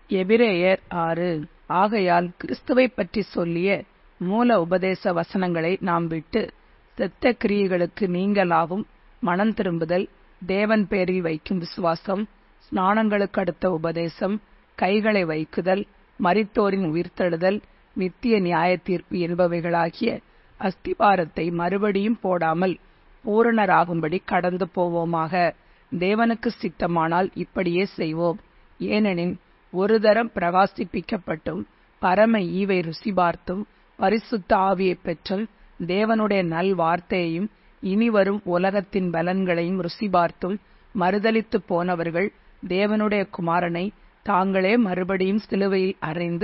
எபிரேயர் ஆறு ஆகையால் கிறிஸ்துவைப் பற்றி சொல்லிய மூல உபதேச வசனங்களை நாம் விட்டு செத்த கிரியைகளுக்கு நீங்களாகும் மனம் திரும்புதல் தேவன் பேரில் வைக்கும் விசுவாசம் ஸ்நானங்களுக்கு அடுத்த உபதேசம் கைகளை வைக்குதல் மரித்தோரின் உயிர்த்தெழுதல் நித்திய நியாய தீர்ப்பு என்பவைகளாகிய அஸ்திபாரத்தை மறுபடியும் போடாமல் பூரணராகும்படி கடந்து போவோமாக தேவனுக்கு சித்தமானால் இப்படியே செய்வோம் ஏனெனில் ஒரு தரம் பிரகாசிப்பிக்கப்பட்டும் பரம ஈவை ருசி பார்த்தும் பரிசுத்த ஆவியை பெற்றும் தேவனுடைய நல் வார்த்தையையும் இனிவரும் உலகத்தின் பலன்களையும் ருசி பார்த்தும் மறுதலித்து போனவர்கள் தேவனுடைய குமாரனை தாங்களே மறுபடியும் சிலுவையில் அறைந்து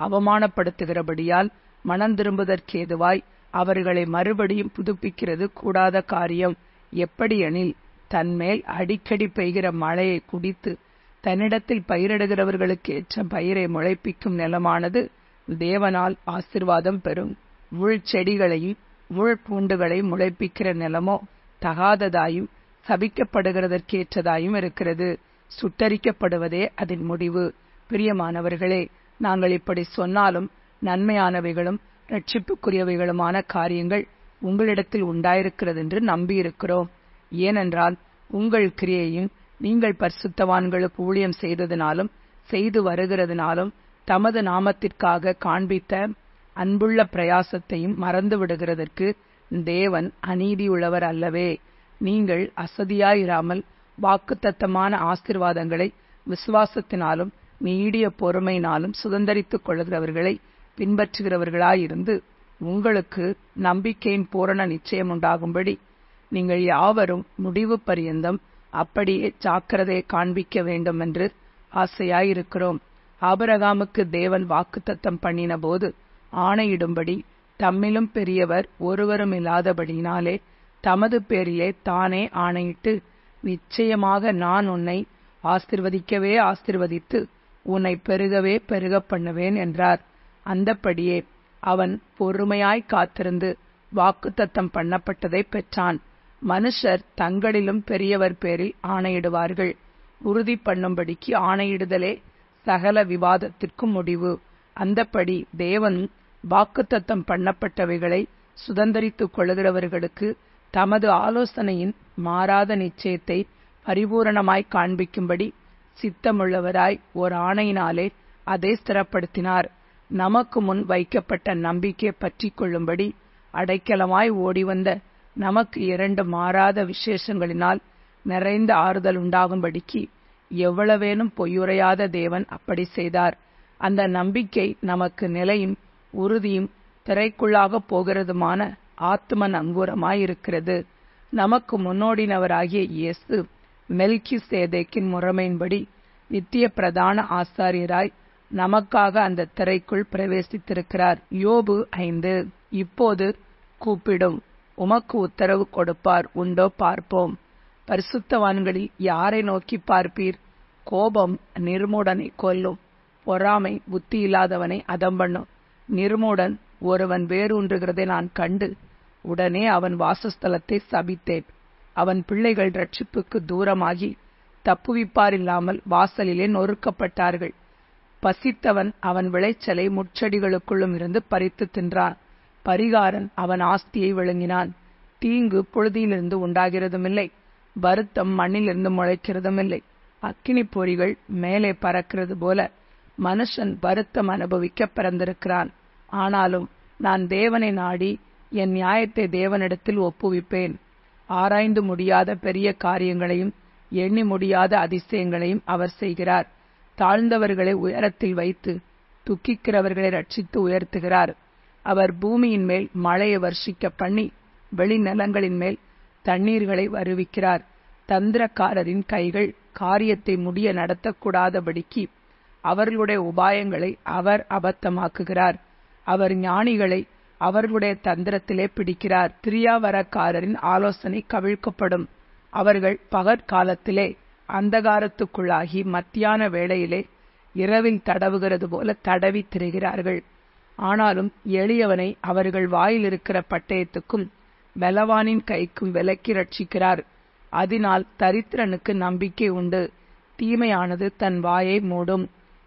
அவமானப்படுத்துகிறபடியால் மனம் திரும்புதற்கேதுவாய் அவர்களை மறுபடியும் புதுப்பிக்கிறது கூடாத காரியம் எப்படியெனில் தன்மேல் அடிக்கடி பெய்கிற மழையை குடித்து தன்னிடத்தில் பயிரிடுகிறவர்களுக்கு ஏற்ற பயிரை முளைப்பிக்கும் நிலமானது தேவனால் ஆசிர்வாதம் பெறும் முள் செடிகளையும் முள் பூண்டுகளை முளைப்பிக்கிற நிலமோ தகாததாயும் சபிக்கப்படுகிறதற்கேற்றதாயும் இருக்கிறது சுட்டரிக்கப்படுவதே அதன் முடிவு பிரியமானவர்களே நாங்கள் இப்படி சொன்னாலும் நன்மையானவைகளும் ரட்சிப்புக்குரியவைகளுமான காரியங்கள் உங்களிடத்தில் உண்டாயிருக்கிறது என்று நம்பியிருக்கிறோம் ஏனென்றால் உங்கள் கிரியையும் நீங்கள் பரிசுத்தவான்களுக்கு ஊழியம் செய்ததினாலும் செய்து வருகிறதுனாலும் தமது நாமத்திற்காக காண்பித்த அன்புள்ள பிரயாசத்தையும் மறந்து விடுகிறதற்கு தேவன் அநீதியுள்ளவர் அல்லவே நீங்கள் அசதியாயிராமல் வாக்குத்தத்தமான ஆசிர்வாதங்களை விசுவாசத்தினாலும் நீடிய பொறுமையினாலும் சுதந்திரித்துக் கொள்கிறவர்களை பின்பற்றுகிறவர்களாயிருந்து உங்களுக்கு நம்பிக்கையின் பூரண நிச்சயம் உண்டாகும்படி நீங்கள் யாவரும் முடிவு பரியந்தம் அப்படியே ஜாக்கிரதையை காண்பிக்க வேண்டும் என்று ஆசையாயிருக்கிறோம் ஆபரகாமுக்கு தேவன் வாக்குத்தத்தம் பண்ணின போது ஆணையிடும்படி தம்மிலும் பெரியவர் ஒருவரும் இல்லாதபடியினாலே தமது பேரிலே தானே ஆணையிட்டு நிச்சயமாக நான் உன்னை ஆசிர்வதிக்கவே ஆசிர்வதித்து உன்னை பெருகவே பெருக பண்ணுவேன் என்றார் அந்தப்படியே அவன் பொறுமையாய் காத்திருந்து வாக்குத்தத்தம் பண்ணப்பட்டதை பெற்றான் மனுஷர் தங்களிலும் பெரியவர் பேரில் ஆணையிடுவார்கள் உறுதி பண்ணும்படிக்கு ஆணையிடுதலே சகல விவாதத்திற்கும் முடிவு அந்தப்படி தேவன் வாக்குத்தத்தம் பண்ணப்பட்டவைகளை சுதந்திரித்துக் கொள்கிறவர்களுக்கு தமது ஆலோசனையின் மாறாத நிச்சயத்தை பரிபூரணமாய் காண்பிக்கும்படி சித்தமுள்ளவராய் ஓர் ஆணையினாலே அதை ஸ்திரப்படுத்தினார் நமக்கு முன் வைக்கப்பட்ட நம்பிக்கை பற்றி கொள்ளும்படி அடைக்கலமாய் ஓடிவந்த நமக்கு இரண்டு மாறாத விசேஷங்களினால் நிறைந்த ஆறுதல் உண்டாகும்படிக்கு எவ்வளவேனும் பொய்யுரையாத தேவன் அப்படி செய்தார் அந்த நம்பிக்கை நமக்கு நிலையும் உறுதியும் திரைக்குள்ளாக போகிறதுமான ஆத்ம நங்கூரமாயிருக்கிறது நமக்கு முன்னோடினவராகிய இயேசு மெல்கி சேதைக்கின் முறைமையின்படி நித்திய பிரதான ஆசாரியராய் நமக்காக அந்த திரைக்குள் பிரவேசித்திருக்கிறார் யோபு ஐந்து இப்போது கூப்பிடும் உமக்கு உத்தரவு கொடுப்பார் உண்டோ பார்ப்போம் பரிசுத்தவான்களில் யாரை நோக்கி பார்ப்பீர் கோபம் நிர்மூடனை கொல்லும் பொறாமை புத்தி இல்லாதவனை அதம் பண்ணும் நிர்மூடன் ஒருவன் வேரூன்றுகிறதை நான் கண்டு உடனே அவன் வாசஸ்தலத்தை சபித்தேன் அவன் பிள்ளைகள் ரட்சிப்புக்கு தூரமாகி தப்புவிப்பார் இல்லாமல் வாசலிலே நொறுக்கப்பட்டார்கள் பசித்தவன் அவன் விளைச்சலை முட்செடிகளுக்குள்ளும் இருந்து பறித்து தின்றான் பரிகாரன் அவன் ஆஸ்தியை விழுங்கினான் தீங்கு புழுதியிலிருந்து உண்டாகிறதுமில்லை வருத்தம் மண்ணிலிருந்து முளைக்கிறதுமில்லை அக்கினி பொறிகள் மேலே பறக்கிறது போல மனுஷன் வருத்தம் அனுபவிக்க பிறந்திருக்கிறான் ஆனாலும் நான் தேவனை நாடி என் நியாயத்தை தேவனிடத்தில் ஒப்புவிப்பேன் ஆராய்ந்து முடியாத பெரிய காரியங்களையும் எண்ணி முடியாத அதிசயங்களையும் அவர் செய்கிறார் தாழ்ந்தவர்களை உயரத்தில் வைத்து துக்கிக்கிறவர்களை ரட்சித்து உயர்த்துகிறார் அவர் பூமியின் மேல் மழையை வர்ஷிக்க பண்ணி வெளிநிலங்களின் மேல் தண்ணீர்களை வருவிக்கிறார் தந்திரக்காரரின் கைகள் காரியத்தை முடிய நடத்தக்கூடாதபடிக்கு அவர்களுடைய உபாயங்களை அவர் அபத்தமாக்குகிறார் அவர் ஞானிகளை அவர்களுடைய தந்திரத்திலே பிடிக்கிறார் திரியாவரக்காரரின் ஆலோசனை கவிழ்க்கப்படும் அவர்கள் பகற்காலத்திலே அந்தகாரத்துக்குள்ளாகி மத்தியான வேளையிலே இரவில் தடவுகிறது போல தடவி திரிகிறார்கள் ஆனாலும் எளியவனை அவர்கள் வாயில் இருக்கிற பட்டயத்துக்கும் பலவானின் கைக்கும் விலக்கி ரட்சிக்கிறார் அதனால் தரித்திரனுக்கு நம்பிக்கை உண்டு தீமையானது தன் வாயை மூடும்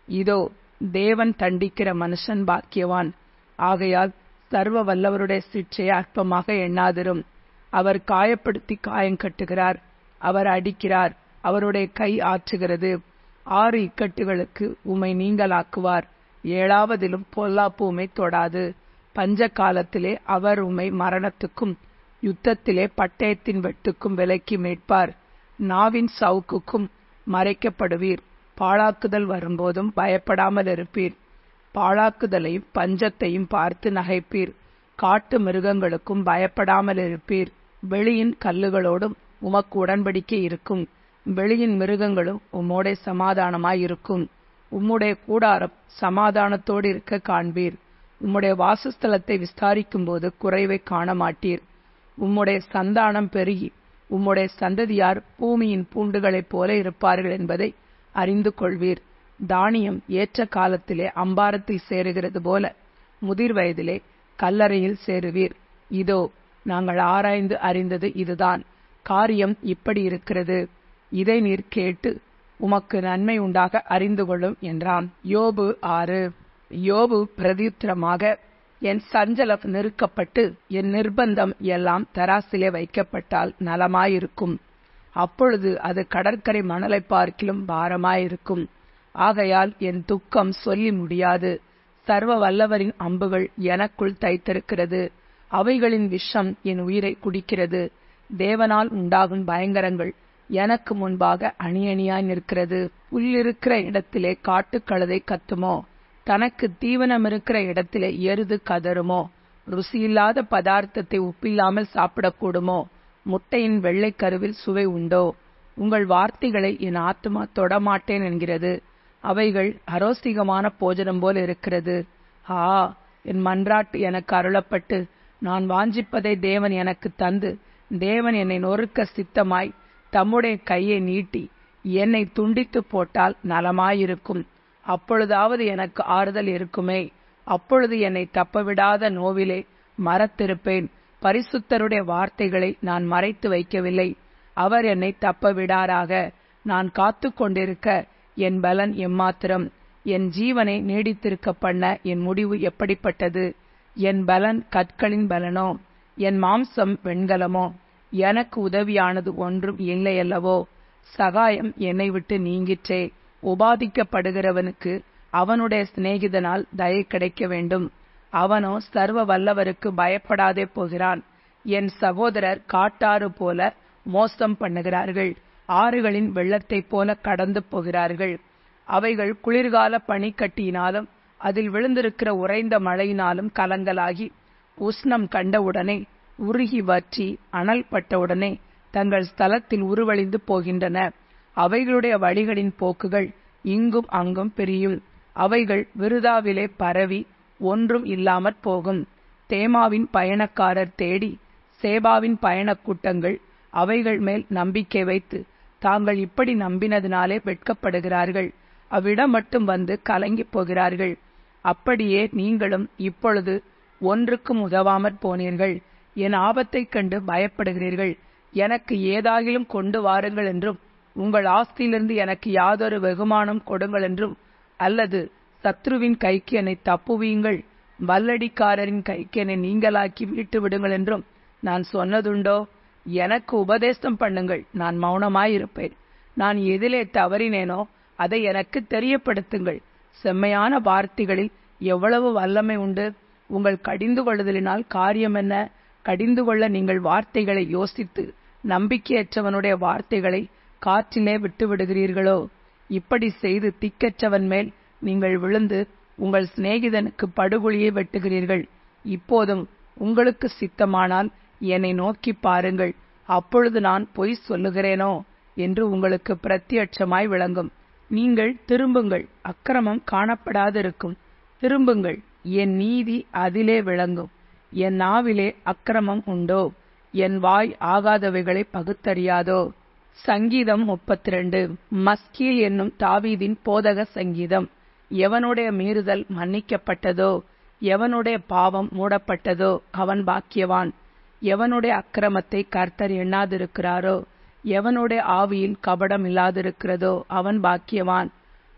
இதோ தேவன் தண்டிக்கிற மனுஷன் பாக்கியவான் ஆகையால் சர்வ வல்லவருடைய சிற்சையை அற்பமாக எண்ணாதிரும் அவர் காயப்படுத்தி காயங்கட்டுகிறார் அவர் அடிக்கிறார் அவருடைய கை ஆற்றுகிறது ஆறு இக்கட்டுகளுக்கு உமை நீங்களாக்குவார் ஏழாவதிலும் பொல்லாப்பு உமை தொடாது பஞ்ச காலத்திலே அவர் உமை மரணத்துக்கும் யுத்தத்திலே பட்டயத்தின் வெட்டுக்கும் விலைக்கு மீட்பார் நாவின் சவுக்குக்கும் மறைக்கப்படுவீர் பாழாக்குதல் வரும்போதும் பயப்படாமல் இருப்பீர் பாழாக்குதலையும் பஞ்சத்தையும் பார்த்து நகைப்பீர் காட்டு மிருகங்களுக்கும் பயப்படாமல் இருப்பீர் வெளியின் கல்லுகளோடும் உமக்கு உடன்படிக்கை இருக்கும் வெளியின் மிருகங்களும் உம்மோட சமாதானமாயிருக்கும் உம்முடைய கூடாரம் சமாதானத்தோடு இருக்க காண்பீர் உம்முடைய வாசஸ்தலத்தை விஸ்தாரிக்கும் போது குறைவை காண மாட்டீர் உம்முடைய சந்தானம் பெருகி உம்முடைய சந்ததியார் பூமியின் பூண்டுகளைப் போல இருப்பார்கள் என்பதை அறிந்து கொள்வீர் தானியம் ஏற்ற காலத்திலே அம்பாரத்தில் சேருகிறது போல முதிர் வயதிலே கல்லறையில் சேருவீர் இதோ நாங்கள் ஆராய்ந்து அறிந்தது இதுதான் காரியம் இப்படி இருக்கிறது இதை நீர் கேட்டு உமக்கு நன்மை உண்டாக அறிந்து கொள்ளும் என்றான் யோபு ஆறு யோபு பிரதியுத்தரமாக என் சஞ்சலம் நெருக்கப்பட்டு என் நிர்பந்தம் எல்லாம் தராசிலே வைக்கப்பட்டால் நலமாயிருக்கும் அப்பொழுது அது கடற்கரை மணலை பார்க்கிலும் பாரமாயிருக்கும் ஆகையால் என் துக்கம் சொல்லி முடியாது சர்வ வல்லவரின் அம்புகள் எனக்குள் தைத்திருக்கிறது அவைகளின் விஷம் என் உயிரை குடிக்கிறது தேவனால் உண்டாகும் பயங்கரங்கள் எனக்கு முன்பாக அணி அணியாய் நிற்கிறது புல்லிருக்கிற இடத்திலே காட்டுக்கழுதை கத்துமோ தனக்கு தீவனம் இருக்கிற இடத்திலே எருது கதறுமோ ருசியில்லாத பதார்த்தத்தை உப்பில்லாமல் சாப்பிடக்கூடுமோ முட்டையின் வெள்ளை கருவில் சுவை உண்டோ உங்கள் வார்த்தைகளை என் ஆத்மா தொடமாட்டேன் என்கிறது அவைகள் அரோசிகமான போஜனம் போல் இருக்கிறது ஆ என் மன்றாட்டு எனக்கு அருளப்பட்டு நான் வாஞ்சிப்பதை தேவன் எனக்கு தந்து தேவன் என்னை நொறுக்க சித்தமாய் தம்முடைய கையை நீட்டி என்னை துண்டித்து போட்டால் நலமாயிருக்கும் அப்பொழுதாவது எனக்கு ஆறுதல் இருக்குமே அப்பொழுது என்னை தப்பவிடாத நோவிலே மறத்திருப்பேன் பரிசுத்தருடைய வார்த்தைகளை நான் மறைத்து வைக்கவில்லை அவர் என்னை தப்ப விடாராக நான் காத்து கொண்டிருக்க என் பலன் எம்மாத்திரம் என் ஜீவனை நீடித்திருக்க பண்ண என் முடிவு எப்படிப்பட்டது என் பலன் கற்களின் பலனோ என் மாம்சம் வெண்கலமோ எனக்கு உதவியானது ஒன்றும் இல்லையல்லவோ சகாயம் என்னை விட்டு நீங்கிற்றே உபாதிக்கப்படுகிறவனுக்கு அவனுடைய சிநேகிதனால் தயை கிடைக்க வேண்டும் அவனோ சர்வ வல்லவருக்கு பயப்படாதே போகிறான் என் சகோதரர் காட்டாறு போல மோசம் பண்ணுகிறார்கள் ஆறுகளின் வெள்ளத்தைப் போல கடந்து போகிறார்கள் அவைகள் குளிர்கால பனிக்கட்டியினாலும் அதில் விழுந்திருக்கிற உறைந்த மழையினாலும் கலங்கலாகி உஷ்ணம் கண்டவுடனே உருகி வற்றி அனல் பட்டவுடனே தங்கள் ஸ்தலத்தில் உருவழிந்து போகின்றன அவைகளுடைய வழிகளின் போக்குகள் இங்கும் அங்கும் பிரியும் அவைகள் விருதாவிலே பரவி ஒன்றும் இல்லாமற் போகும் தேமாவின் பயணக்காரர் தேடி சேபாவின் பயணக் கூட்டங்கள் அவைகள் மேல் நம்பிக்கை வைத்து தாங்கள் இப்படி நம்பினதினாலே வெட்கப்படுகிறார்கள் அவ்விடம் மட்டும் வந்து கலங்கிப் போகிறார்கள் அப்படியே நீங்களும் இப்பொழுது ஒன்றுக்கும் உதவாமற் போனீர்கள் என் ஆபத்தைக் கண்டு பயப்படுகிறீர்கள் எனக்கு ஏதாகிலும் கொண்டு வாருங்கள் என்றும் உங்கள் ஆஸ்தியிலிருந்து எனக்கு யாதொரு வெகுமானம் கொடுங்கள் என்றும் அல்லது சத்ருவின் கைக்கு என்னை தப்புவீங்கள் வல்லடிக்காரரின் கைக்கு என்னை நீங்களாக்கி வீட்டு விடுங்கள் என்றும் நான் சொன்னதுண்டோ எனக்கு உபதேசம் பண்ணுங்கள் நான் மௌனமாயிருப்பேன் நான் எதிலே தவறினேனோ அதை எனக்கு தெரியப்படுத்துங்கள் செம்மையான வார்த்தைகளில் எவ்வளவு வல்லமை உண்டு உங்கள் கடிந்து கொள்ளுதலினால் காரியம் என்ன கடிந்து கொள்ள நீங்கள் வார்த்தைகளை யோசித்து நம்பிக்கையற்றவனுடைய வார்த்தைகளை காற்றிலே விட்டு விடுகிறீர்களோ இப்படி செய்து திக்கற்றவன் மேல் நீங்கள் விழுந்து உங்கள் சிநேகிதனுக்கு படுகொலியை வெட்டுகிறீர்கள் இப்போதும் உங்களுக்கு சித்தமானால் என்னை நோக்கி பாருங்கள் அப்பொழுது நான் பொய் சொல்லுகிறேனோ என்று உங்களுக்கு பிரத்யட்சமாய் விளங்கும் நீங்கள் திரும்புங்கள் அக்கிரமம் காணப்படாதிருக்கும் திரும்புங்கள் என் நீதி அதிலே விளங்கும் என் நாவிலே அக்கிரமம் உண்டோ என் வாய் ஆகாதவைகளை பகுத்தறியாதோ சங்கீதம் முப்பத்தி ரெண்டு மஸ்கீல் என்னும் தாவீதின் போதக சங்கீதம் எவனுடைய மீறுதல் மன்னிக்கப்பட்டதோ எவனுடைய பாவம் மூடப்பட்டதோ அவன் பாக்கியவான் எவனுடைய அக்கிரமத்தை கர்த்தர் எண்ணாதிருக்கிறாரோ எவனுடைய ஆவியில் கபடம் இல்லாதிருக்கிறதோ அவன் பாக்கியவான்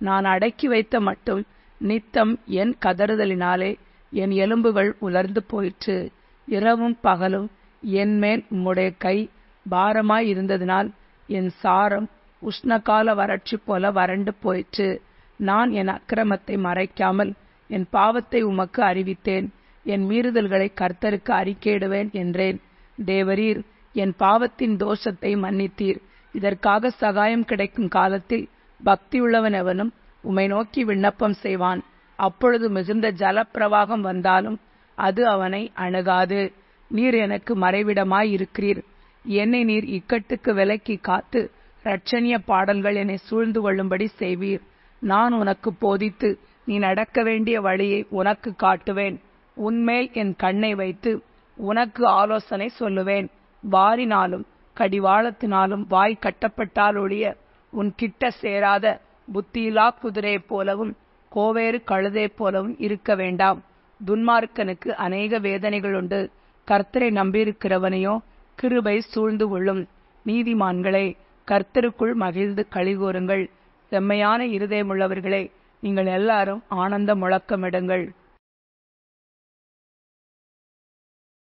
நான் அடக்கி வைத்த மட்டும் நித்தம் என் கதறுதலினாலே என் எலும்புகள் உலர்ந்து போயிற்று இரவும் பகலும் என் மேல் உம்முடைய கை பாரமாய் இருந்ததினால் என் சாரம் உஷ்ணகால வறட்சி போல வறண்டு போயிற்று நான் என் அக்கிரமத்தை மறைக்காமல் என் பாவத்தை உமக்கு அறிவித்தேன் என் மீறுதல்களை கர்த்தருக்கு அறிக்கையிடுவேன் என்றேன் தேவரீர் என் பாவத்தின் தோஷத்தை மன்னித்தீர் இதற்காக சகாயம் கிடைக்கும் காலத்தில் பக்தியுள்ளவன் எவனும் உமை நோக்கி விண்ணப்பம் செய்வான் அப்பொழுது மிகுந்த ஜலப்பிரவாகம் வந்தாலும் அது அவனை அணுகாது நீர் எனக்கு மறைவிடமாய் இருக்கிறீர் என்னை நீர் இக்கட்டுக்கு விலக்கி காத்து இரட்சணிய பாடல்கள் என்னை சூழ்ந்து கொள்ளும்படி செய்வீர் நான் உனக்கு போதித்து நீ நடக்க வேண்டிய வழியை உனக்கு காட்டுவேன் உன்மேல் என் கண்ணை வைத்து உனக்கு ஆலோசனை சொல்லுவேன் வாரினாலும் கடிவாளத்தினாலும் வாய் கட்டப்பட்டால் ஒழிய உன் கிட்ட சேராத புத்தியிலா குதிரை போலவும் கோவேறு கழுதை போலவும் இருக்க வேண்டாம் துன்மார்க்கனுக்கு அநேக வேதனைகள் உண்டு கர்த்தரை நம்பியிருக்கிறவனையோ கிருபை சூழ்ந்து கொள்ளும் நீதிமான்களே கர்த்தருக்குள் மகிழ்ந்து கழிகூறுங்கள் செம்மையான இருதயமுள்ளவர்களே நீங்கள் எல்லாரும் ஆனந்த முழக்கமிடுங்கள்